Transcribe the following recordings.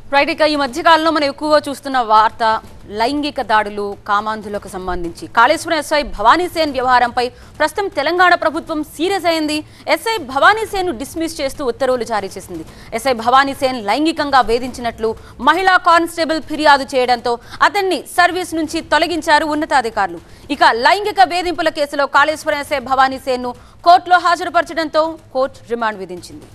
right ఇక ఈ మధ్య కాలంలో మనం ఎక్కువగా చూస్తున్న వార్త లైంగిక దాడులు కామాంధులకు సంబంధించి కాళేశ్వరం ఎస్ఐ భవానీ సేన్ వ్యవహారంపై ప్రస్తుతం తెలంగాణ ప్రభుత్వం సీరియస్ అయింది ఎస్ఐ భవానీ సేన్ డిస్మిస్ చేస్తూ ఉత్తర్వులు జారీ చేసింది ఎస్ఐ భవానీ సేన్ లైంగికంగా వేధించినట్లు మహిళా కానిస్టేబుల్ ఫిర్యాదు చేయడంతో అతన్ని సర్వీస్ నుంచి తొలగించారు ఉన్నతాధికారులు ఇక లైంగిక వేధింపుల కేసులో కాళేశ్వరం ఎస్ఐ భవానీ సేన్ను కోర్టులో హాజరుపరచడంతో కోర్టు రిమాండ్ విధించింది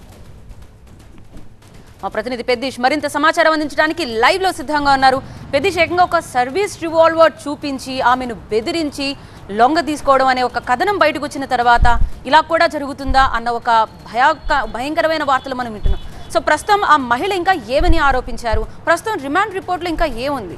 మా ప్రతినిధి పెద్దీష్ మరింత సమాచారం అందించడానికి లైవ్ లో సిద్ధంగా ఉన్నారు పెద్దీష్ ఏకంగా ఒక సర్వీస్ రివాల్వర్ చూపించి ఆమెను బెదిరించి లొంగ తీసుకోవడం అనే ఒక కథనం బయటకు వచ్చిన తర్వాత ఇలా కూడా జరుగుతుందా అన్న ఒక భయాక భయంకరమైన వార్తలు మనం వింటున్నాం సో ప్రస్తుతం ఆ మహిళ ఇంకా ఏమని ఆరోపించారు ప్రస్తుతం రిమాండ్ రిపోర్ట్లో ఇంకా ఏముంది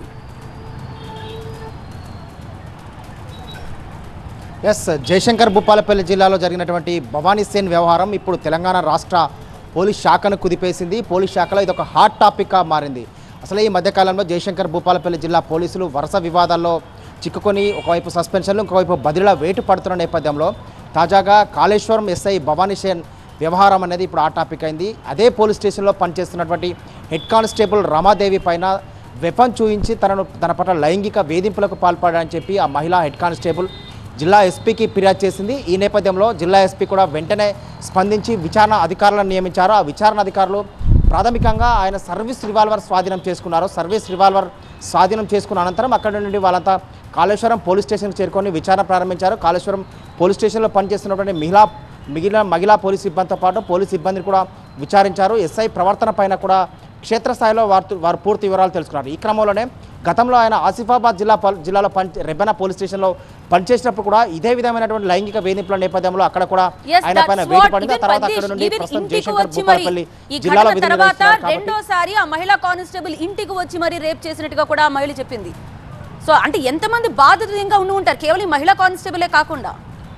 ఎస్ జయశంకర్ భూపాలపల్లి జిల్లాలో జరిగినటువంటి భవానీ సేన్ వ్యవహారం ఇప్పుడు తెలంగాణ రాష్ట్ర పోలీస్ శాఖను కుదిపేసింది పోలీస్ శాఖలో ఇది ఒక హాట్ టాపిక్గా మారింది అసలు ఈ మధ్యకాలంలో జయశంకర్ భూపాలపల్లి జిల్లా పోలీసులు వరుస వివాదాల్లో చిక్కుకొని ఒకవైపు సస్పెన్షన్లు ఇంకోవైపు బదిలీల వేటు పడుతున్న నేపథ్యంలో తాజాగా కాళేశ్వరం ఎస్ఐ భవానీ సేన్ వ్యవహారం అనేది ఇప్పుడు ఆ టాపిక్ అయింది అదే పోలీస్ స్టేషన్లో పనిచేస్తున్నటువంటి హెడ్ కానిస్టేబుల్ రమాదేవి పైన వెపన్ చూయించి తనను తన పట్ల లైంగిక వేధింపులకు పాల్పడాలని చెప్పి ఆ మహిళా హెడ్ కానిస్టేబుల్ జిల్లా ఎస్పీకి ఫిర్యాదు చేసింది ఈ నేపథ్యంలో జిల్లా ఎస్పీ కూడా వెంటనే స్పందించి విచారణ అధికారులను నియమించారు ఆ విచారణ అధికారులు ప్రాథమికంగా ఆయన సర్వీస్ రివాల్వర్ స్వాధీనం చేసుకున్నారు సర్వీస్ రివాల్వర్ స్వాధీనం చేసుకున్న అనంతరం అక్కడి నుండి వాళ్ళంతా కాళేశ్వరం పోలీస్ స్టేషన్కి చేరుకొని విచారణ ప్రారంభించారు కాళేశ్వరం పోలీస్ స్టేషన్లో పనిచేస్తున్నటువంటి మహిళా మిగిలిన మహిళా పోలీస్ సిబ్బందితో పాటు పోలీస్ సిబ్బందిని కూడా విచారించారు ఎస్ఐ ప్రవర్తన పైన కూడా క్షేత్రస్థాయిలో వారు వారు పూర్తి వివరాలు తెలుసుకున్నారు ఈ క్రమంలోనే గతంలో ఆయన ఆసిఫాబాద్ జిల్లా పల్- జిల్లాలో పని రెబ్బెన పోలీస్ స్టేషన్లో పనిచేసినప్పుడు కూడా ఇదే విధమైనటువంటి లైంగిక వేధింపుల నేపథ్యంలో అక్కడ కూడా Yes, ఆయన that's పైన what వేటు పడింది ఆ even తర్వాత Pradesh, అక్కడ నుండి even ప్రస్తుతం ఇంటికి జయశంకర్ వచ్చి మరి భూపాలపల్లి ఈ జిల్లాలో ఘటన విధులు తర్వాత నిర్వహిస్తున్నారు కాబట్టి రెండోసారి ఆ మహిళా కానిస్టేబుల్ ఇంటికి వచ్చి మరి రేప్ చేసినట్టుగా కూడా ఆ మహిళ చెప్పింది సో అంటే ఎంతమంది బాధితులు ఇంకా ఉండి ఉంటారు కేవలం ఈ మహిళా కానిస్టేబులే కాకుండా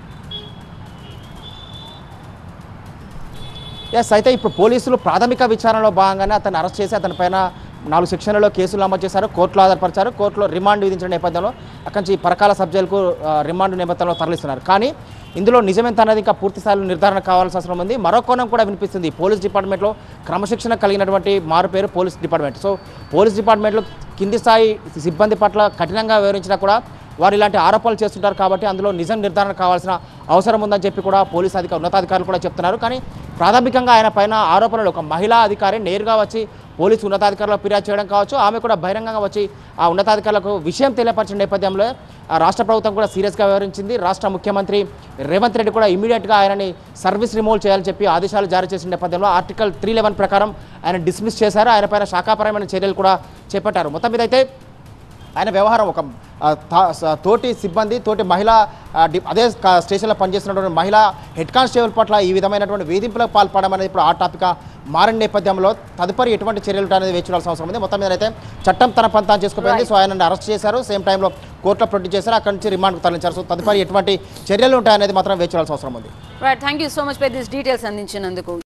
ఎస్ అయితే ఇప్పుడు పోలీసులు ప్రాథమిక విచారణలో భాగంగానే అతన్ని అరెస్ట్ చేసి అతని పైన నాలుగు సెక్షన్లలో కేసులు నమోదు చేశారు కోర్టులో ఆధారపరిచారు కోర్టులో రిమాండ్ విధించిన నేపథ్యంలో అక్కడి నుంచి పరకాల సబ్జైలుకు ఆ, రిమాండ్ నేపథ్యంలో తరలిస్తున్నారు కానీ ఇందులో నిజమెంత అనేది ఇంకా పూర్తి స్థాయిలో నిర్ధారణ కావాల్సిన అవసరం ఉంది మరో కోణం కూడా వినిపిస్తుంది పోలీస్ డిపార్ట్మెంట్లో క్రమశిక్షణ కలిగినటువంటి మారు పేరు పోలీస్ డిపార్ట్మెంట్ సో పోలీస్ డిపార్ట్మెంట్లో కింది స్థాయి సిబ్బంది పట్ల కఠినంగా వివరించినా కూడా వారు ఇలాంటి ఆరోపణలు చేస్తుంటారు కాబట్టి అందులో నిజం నిర్ధారణ కావాల్సిన అవసరం ఉందని చెప్పి కూడా పోలీస్ అధికారులు ఉన్నతాధికారులు కూడా చెప్తున్నారు కానీ ప్రాథమికంగా ఆయన పైన ఆరోపణలు ఒక మహిళా అధికారి నేరుగా వచ్చి పోలీసు ఉన్నతాధికారులకు ఫిర్యాదు చేయడం కావచ్చు ఆమె కూడా బహిరంగంగా వచ్చి ఆ ఉన్నతాధికారులకు విషయం తెలియపరిచిన నేపథ్యంలో ఆ రాష్ట్ర ప్రభుత్వం కూడా సీరియస్గా వ్యవహరించింది రాష్ట్ర ముఖ్యమంత్రి రేవంత్ రెడ్డి కూడా ఇమీడియట్గా ఆయనని సర్వీస్ రిమూవ్ చేయాలని చెప్పి ఆదేశాలు జారీ చేసిన నేపథ్యంలో ఆర్టికల్ త్రీ లెవెన్ ప్రకారం ఆయన డిస్మిస్ చేశారు ఆయన పైన శాఖాపరమైన చర్యలు కూడా చేపట్టారు మొత్తం మీద అయితే ఆయన వ్యవహారం ఒక ఆ, తా- స- తోటి సిబ్బంది తోటి మహిళ ఆ, డి- అదే క- స్టేషన్లో పనిచేస్తున్నటువంటి మహిళా హెడ్ కానిస్టేబుల్ పట్ల ఈ విధమైనటువంటి వేధింపులకు పాల్పడడం అనేది ఇప్పుడు ఆ టాపిక్గా మారిన నేపథ్యంలో తదుపరి ఎటువంటి చర్యలు ఉంటాయనేది వేచి చూడాల్సిన అవసరం ఉంది మొత్తం మీద అయితే చట్టం తన పంతా చేసుకుపోయింది సో ఆయనని అరెస్ట్ చేశారు సేమ్ టైంలో కోర్టులో ప్రొడ్యూస్ చేశారు అక్కడి నుంచి రిమాండ్కు తరలించారు సో తదుపరి ఎటువంటి చర్యలు ఉంటాయనేది మాత్రం వేచి చూడాల్సిన అవసరం ఉంది right thank you so much for this details అందించినందుకు